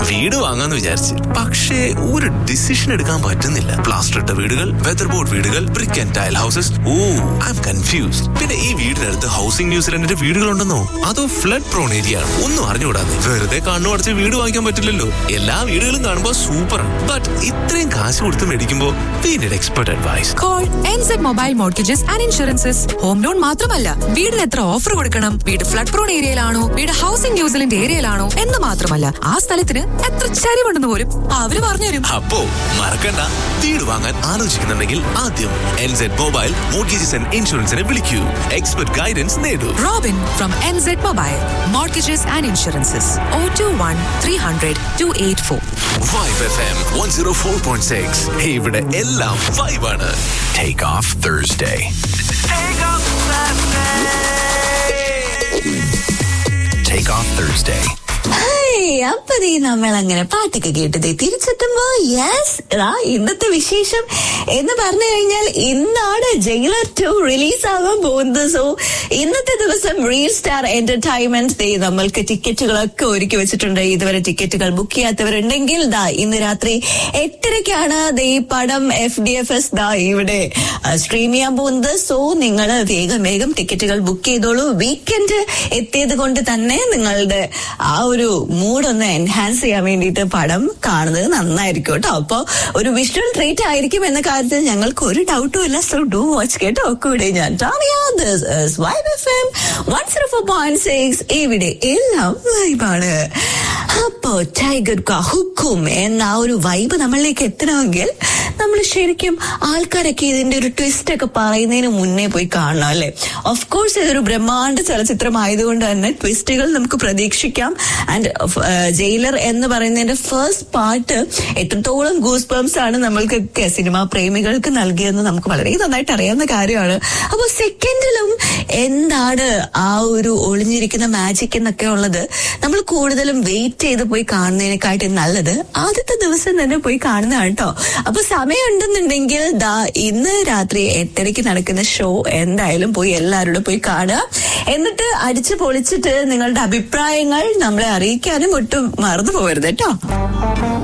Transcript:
വീട് വാങ്ങാന്ന് വിചാരിച്ച് പക്ഷേ ഒരു ഡിസിഷൻ എടുക്കാൻ പറ്റുന്നില്ല പ്ലാസ്റ്റർ ഇട്ട വീടുകൾ വെതർ ബോർഡ് വീടുകൾ brick and tile houses oh I'm confused പിന്നെ ഈ വീടിനടുത്ത് ഹൗസിംഗ് ന്യൂസിലൻഡിന്റെ വീടുകളുണ്ടെന്നോ അതോ ഫ്ലഡ് പ്രോൺ ഏരിയ ആണ് ഒന്നും അറിഞ്ഞുകൂടാതെ വെറുതെ കണ്ണു അടച്ച് വീട് വാങ്ങിക്കാൻ പറ്റില്ലല്ലോ എല്ലാ വീടുകളും കാണുമ്പോൾ സൂപ്പറാണ് ബട്ട് ഇത്രയും കാശ് കൊടുത്ത് മേടിക്കുമ്പോൾ we need expert advice call NZ mobile mortgages and insurances home loan മാത്രമല്ല വീടിന് എത്ര ഓഫർ കൊടുക്കണം വീട് ഫ്ലഡ് പ്രോൺ ഏരിയയിലാണോ വീട് ഹൗസിംഗ് ന്യൂസിലൻഡ് ഏരിയയിലാണോ എന്ന് മാത്രമല്ല ആ സ്ഥലത്തിന് എത്ര ചരിവുണ്ടെന്ന് പോലും അവര് പറഞ്ഞുതരും അപ്പോ മറക്കണ്ട വീട് വാങ്ങാൻ ആലോചിക്കുന്നുണ്ടെങ്കിൽ ആദ്യം എൻസെഡ് മൊബൈൽ മോർഗേജസ് ആൻഡ് ഇൻഷുറൻസിനെ വിളിക്കൂ എക്സ്പെർട്ട് ഗൈഡൻസ് നേടൂ Robin from NZ mobile mortgages and insurances oh two one three hundred two eight four vibe F M one zero four point six ഇവിടെ എല്ലാം വൈബാണ് Take off Thursday. Take off Thursday. Hey, അപ്പൊ ദേ നമ്മൾ അങ്ങനെ പാട്ടൊക്കെ കേട്ടത് തിരിച്ചെത്തുമ്പോ യെസ് ഇന്നത്തെ വിശേഷം എന്ന് പറഞ്ഞു കഴിഞ്ഞാൽ ഇന്നാണ് ജയിലർ ടു റിലീസ് ആവാൻ പോകുന്നത് സോ ഇന്നത്തെ ദിവസം റിയൽ സ്റ്റാർ എന്റർടൈൻമെന്റ് ദേ നമ്മൾക്ക് ടിക്കറ്റുകളൊക്കെ ഒരുക്കി വെച്ചിട്ടുണ്ട് ഇതുവരെ ടിക്കറ്റുകൾ ബുക്ക് ചെയ്യാത്തവരുണ്ടെങ്കിൽ ദാ ഇന്ന് രാത്രി എട്ടരയ്ക്കാണ് ദേ ഈ പടം എഫ് ഡി എഫ് എസ് ദാ ഇവിടെ സ്ട്രീം ചെയ്യാൻ പോകുന്നത് സോ നിങ്ങൾ വേഗം വേഗം ടിക്കറ്റുകൾ ബുക്ക് ചെയ്തോളൂ വീക്കെൻഡ് എത്തിയത് കൊണ്ട് തന്നെ നിങ്ങളുടെ ആ ഒരു മൂഡ് ഒന്ന് എൻഹാൻസ് ചെയ്യാൻ വേണ്ടിയിട്ട് പടം കാണുന്നത് നന്നായിരിക്കും കേട്ടോ അപ്പൊ ഒരു വിഷ്വൽ ട്രീറ്റ് ആയിരിക്കും എന്ന കാര്യത്തിൽ ഞങ്ങൾക്ക് ഒരു ഡൗട്ടും ഇല്ല സോ ഡു വാച്ച് കേട്ടോ കൂടെ ഞാൻ ഇവിടെ എല്ലാം വൈബാണ് അപ്പോ ടൈഗർ ഹുക്കും എന്ന ആ ഒരു വൈബ് നമ്മളിലേക്ക് എത്തണമെങ്കിൽ നമ്മൾ ശരിക്കും ആൾക്കാരൊക്കെ ഇതിന്റെ ഒരു ട്വിസ്റ്റ് ഒക്കെ പറയുന്നതിന് മുന്നേ പോയി കാണണം അല്ലെ ഓഫ് കോഴ്സ് ഇതൊരു ബ്രഹ്മാണ്ഡ ചലച്ചിത്രം ആയതുകൊണ്ട് തന്നെ ട്വിസ്റ്റുകൾ നമുക്ക് പ്രതീക്ഷിക്കാം ആൻഡ് ജയിലർ എന്ന് പറയുന്നതിന്റെ ഫസ്റ്റ് പാർട്ട് എത്രത്തോളം ഗൂസ് ബംസ് ആണ് നമ്മൾക്കൊക്കെ സിനിമാ പ്രേമികൾക്ക് നൽകിയെന്ന് നമുക്ക് വളരെ നന്നായിട്ട് അറിയാവുന്ന കാര്യമാണ് അപ്പൊ സെക്കൻഡിലും എന്താണ് ആ ഒരു ഒളിഞ്ഞിരിക്കുന്ന മാജിക് എന്നൊക്കെ ഉള്ളത് നമ്മൾ കൂടുതലും വെയിറ്റ് ചെയ്ത് പോയി കാണുന്നതിനെക്കാട്ടും നല്ലത് ആദ്യത്തെ ദിവസം തന്നെ പോയി കാണുന്നതാണ് കേട്ടോ അപ്പൊ സമയം ഉണ്ടെന്നുണ്ടെങ്കിൽ ദാ ഇന്ന് രാത്രി എട്ടരയ്ക്ക് നടക്കുന്ന ഷോ എന്തായാലും പോയി എല്ലാവരോടും പോയി കാണുക എന്നിട്ട് അടിച്ചു പൊളിച്ചിട്ട് നിങ്ങളുടെ അഭിപ്രായങ്ങൾ നമ്മളെ അറിയിക്കാനും ഒട്ടും മറന്നു പോകരുത് കേട്ടോ